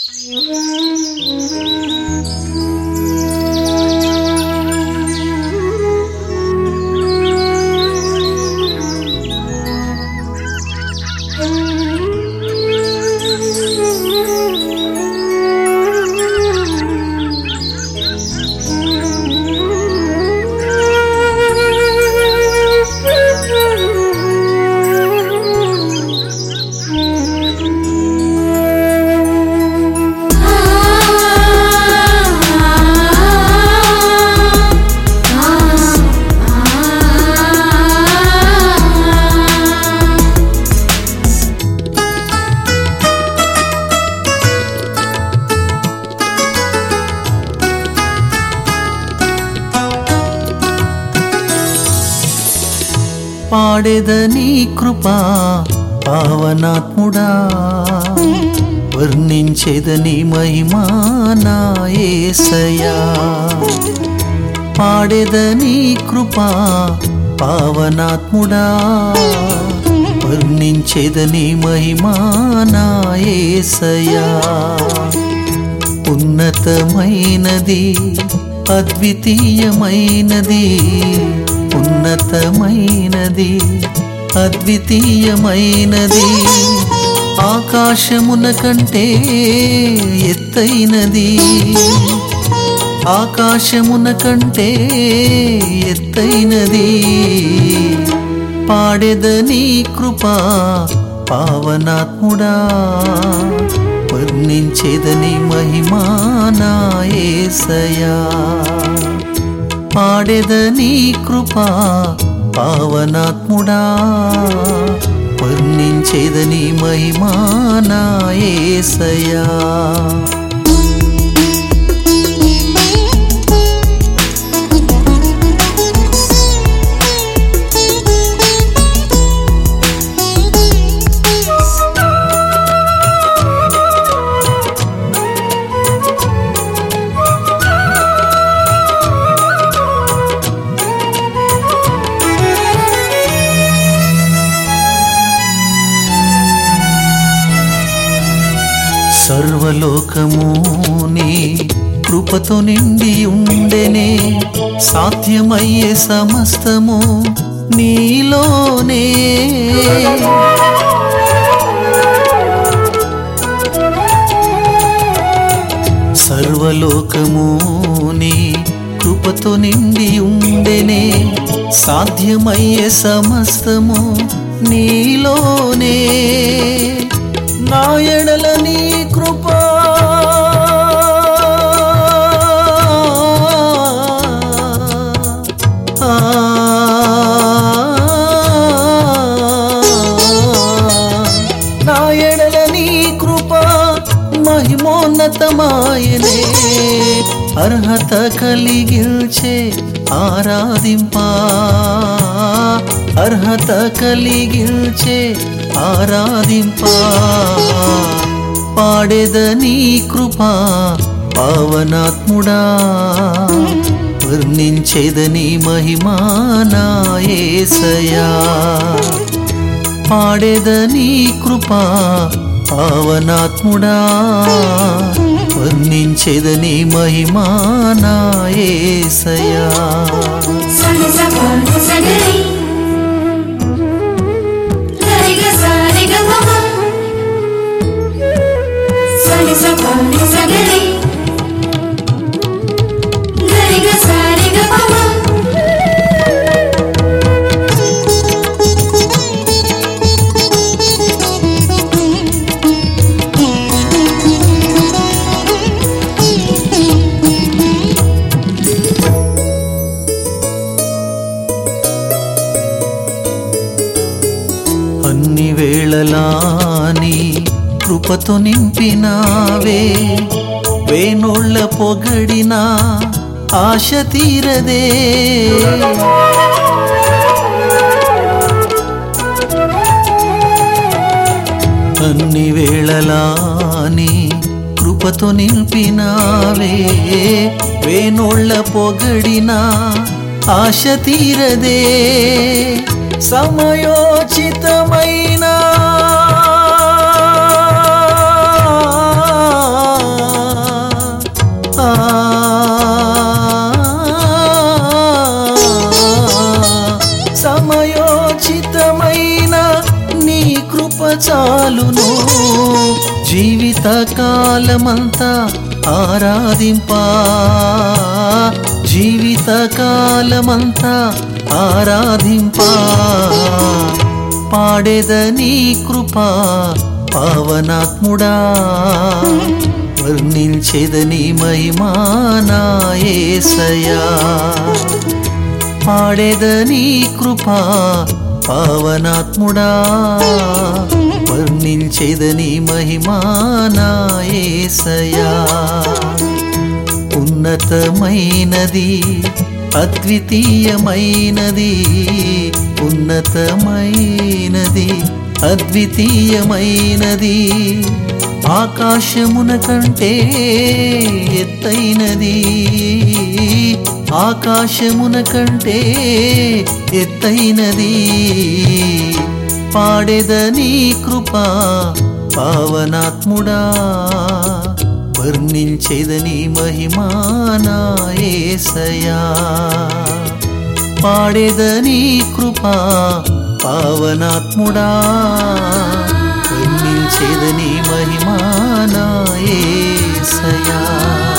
పాడెదని కృపా పావనాత్ముడా వర్ణించేదని మహిమా నా యేసయ్యా పాడెదని కృపా పావనాత్ముడా వర్ణించేదని మహిమా నా యేసయ్యా ఉన్నతమైనది అద్వితీయమైనది ఉన్నతమైనది అద్వితీయమైనది ఆకాశమున కంటే ఎత్తైనది ఆకాశమున కంటే ఎత్తైనది పాడెదని కృపా పావనాత్ముడా వర్ణించేదని మహిమా నా యేసయ్యా పాడెదని కృపా పావనాత్ముడా వర్ణించేదని మహిమా నా యేసయ్యా సర్వలోకము నీ కృపతో నిండి ఉండెనే సాధ్యమయ్యే సమస్తము నీలోనే సర్వలోకము నీ కృపతో నిండి ఉండెనే సాధ్యమయ్యే సమస్తము నీలోనే నా ఎడల నీ కృపా నా ఎడల నీ కృప మహిమోన్నతమాయనే అర్హత కలిగిల్చే ఆరాధింపా అర్హత కలిగిల్చే ఆరాధింపా పాడెదని కృపా పావనాత్ముడా వర్ణించేదని మహిమా నా యేసయ్యా పాడెదని కృపా పావనాత్ముడా వర్ణించేదని మహిమా నా యేసయ్యా సని సపని సగరి గరిగ సారిగ మమ సని సపని సగరి గరిగ సారిగ మమ అన్ని వేళలాని కృపతో నింపినావే వేనోళ్ళ పొగడినా ఆశ తీరదే అన్ని వేళలాని కృపతో నింపినావే వేనోళ్ళ పొగడినా ఆశ తీరదే సమయోచితమైన నిన్ను జీవిత కాలమంతా ఆరాధింపా జీవిత కాలమంతా ఆరాధింపా పాడేద నీ కృపా పావనాత్ముడా వర్ణించేదని మహిమానాయేసయా పాడేదని కృపా పావనాత్ముడా వర్ణించేదని మహిమానాయేసయా ఉన్నతమైనది అద్వితీయమైనది ఉన్నతమైనది అద్వితీయమైనది ఆకాశమున కంటే ఎత్తైనది ఆకాశమున కంటే ఎత్తైనది పాడేదని కృపా పావనాత్ముడా వర్ణించేదని మహిమానాయేసయా పాడేదని కృపా పావనాత్ముడా వర్ణించేదని మహిమానాయేసయా